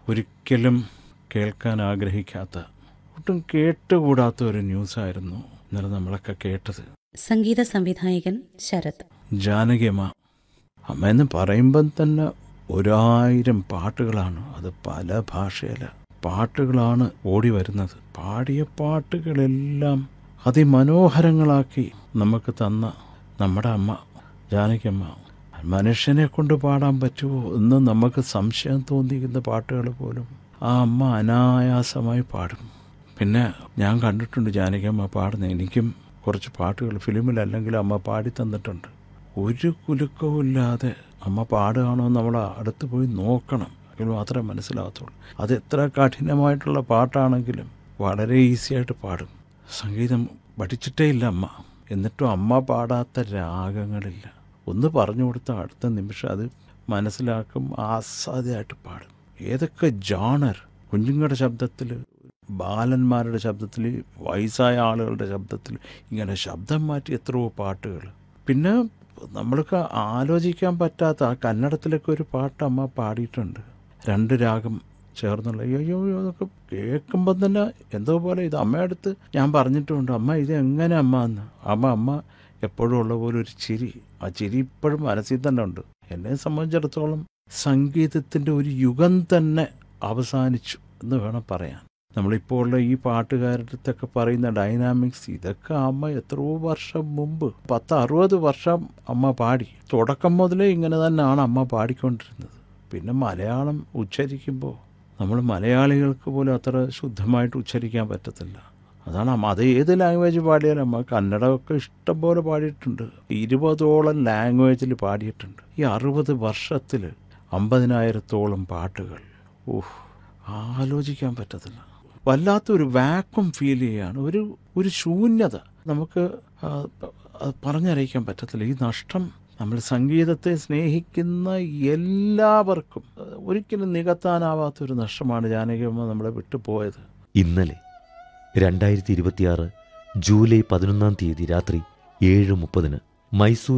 ഒരിക്കലും കേൾക്കാൻ ആഗ്രഹിക്കാത്ത ഒട്ടും കേട്ടുകൂടാത്ത ഒരു ന്യൂസായിരുന്നു ഇന്നലെ നമ്മളൊക്കെ കേട്ടത് സംഗീത സംവിധായകൻ ശരത് ജാനകിയമ്മ അമ്മ എന്ന് പറയുമ്പം തന്നെ ഒരായിരം പാട്ടുകളാണ് അത് പല ഭാഷയില പാട്ടുകളാണ് ഓടി വരുന്നത് പാടിയ പാട്ടുകളെല്ലാം അതിമനോഹരങ്ങളാക്കി നമുക്ക് തന്ന നമ്മുടെ അമ്മ ജാനകിയമ്മ മനുഷ്യനെ കൊണ്ട് പാടാൻ പറ്റുമോ എന്ന് നമുക്ക് സംശയം തോന്നിക്കുന്ന പാട്ടുകൾ പോലും ആ അമ്മ അനായാസമായി പാടും പിന്നെ ഞാൻ കണ്ടിട്ടുണ്ട് ജാനകിയമ്മ പാടുന്ന എനിക്കും കുറച്ച് പാട്ടുകൾ ഫിലിമിലല്ലെങ്കിൽ അമ്മ പാടി തന്നിട്ടുണ്ട് ഒരു കുലുക്കവും ഇല്ലാതെ അമ്മ പാടുകയാണോ നമ്മൾ അടുത്ത് പോയി നോക്കണം എങ്കിൽ മാത്രമേ മനസ്സിലാകത്തുള്ളൂ അത് എത്ര കഠിനമായിട്ടുള്ള പാട്ടാണെങ്കിലും വളരെ ഈസി ആയിട്ട് പാടും സംഗീതം പഠിച്ചിട്ടേ ഇല്ല അമ്മ എന്നിട്ടും അമ്മ പാടാത്ത രാഗങ്ങളില്ല ഒന്ന് പറഞ്ഞു കൊടുത്താൽ അടുത്ത നിമിഷം അത് മനസ്സിലാക്കും ആസ്വാദ്യമായിട്ട് പാടും ഏതൊക്കെ ജാണർ കുഞ്ഞുങ്ങളുടെ ശബ്ദത്തിൽ ബാലന്മാരുടെ ശബ്ദത്തിൽ വയസ്സായ ആളുകളുടെ ശബ്ദത്തിൽ ഇങ്ങനെ ശബ്ദം മാറ്റി എത്രയോ പാട്ടുകൾ പിന്നെ നമ്മൾക്ക് ആലോചിക്കാൻ പറ്റാത്ത ആ കന്നഡത്തിലൊക്കെ ഒരു പാട്ട് അമ്മ പാടിയിട്ടുണ്ട് രണ്ട് രാഗം ചേർന്നുള്ള അയ്യോ അയ്യോ അയ്യോ അതൊക്കെ കേൾക്കുമ്പം തന്നെ എന്തോ പോലെ ഇത് അമ്മയടുത്ത് ഞാൻ പറഞ്ഞിട്ടുമുണ്ട് അമ്മ ഇത് എങ്ങനെ അമ്മ എന്ന് അമ്മ അമ്മ എപ്പോഴും ഉള്ള പോലെ ഒരു ചിരി ആ ചിരി ഇപ്പോഴും മനസ്സിൽ തന്നെ ഉണ്ട് എന്നെ സംബന്ധിച്ചിടത്തോളം സംഗീതത്തിൻ്റെ ഒരു യുഗം തന്നെ അവസാനിച്ചു എന്ന് വേണം പറയാൻ നമ്മളിപ്പോൾ ഉള്ള ഈ പാട്ടുകാരടുത്തൊക്കെ പറയുന്ന ഡൈനാമിക്സ് ഇതൊക്കെ അമ്മ എത്രയോ വർഷം മുമ്പ് പത്ത് അറുപത് വർഷം അമ്മ പാടി തുടക്കം മുതലേ ഇങ്ങനെ തന്നെയാണ് അമ്മ പാടിക്കൊണ്ടിരുന്നത് പിന്നെ മലയാളം ഉച്ചരിക്കുമ്പോൾ നമ്മൾ മലയാളികൾക്ക് പോലും അത്ര ശുദ്ധമായിട്ട് ഉച്ചരിക്കാൻ പറ്റത്തില്ല അതാണ് അമ്മ അത് ഏത് ലാംഗ്വേജ് പാടിയാലും അമ്മ കന്നഡമൊക്കെ ഇഷ്ടംപോലെ പാടിയിട്ടുണ്ട് ഇരുപതോളം ലാംഗ്വേജിൽ പാടിയിട്ടുണ്ട് ഈ അറുപത് വർഷത്തിൽ അമ്പതിനായിരത്തോളം പാട്ടുകൾ ഊഹ് ആലോചിക്കാൻ പറ്റത്തില്ല വല്ലാത്തൊരു വാക്വം ഫീൽ ചെയ്യുകയാണ് ഒരു ഒരു ശൂന്യത നമുക്ക് ആ, അത് പറഞ്ഞറിയിക്കാൻ പറ്റത്തില്ല ഈ നഷ്ടം നമ്മൾ സംഗീതത്തെ സ്നേഹിക്കുന്ന എല്ലാവർക്കും ആ, ഒരിക്കലും നികത്താനാവാത്തൊരു നഷ്ടമാണ് ജാനകിയമ്മ നമ്മളെ വിട്ടുപോയത് ഇന്നലെ രണ്ടായിരത്തി ഇരുപത്തിയാറ് ജൂലൈ പതിനൊന്നാം തീയതി രാത്രി ഏഴ് മുപ്പതിന് മൈസൂർ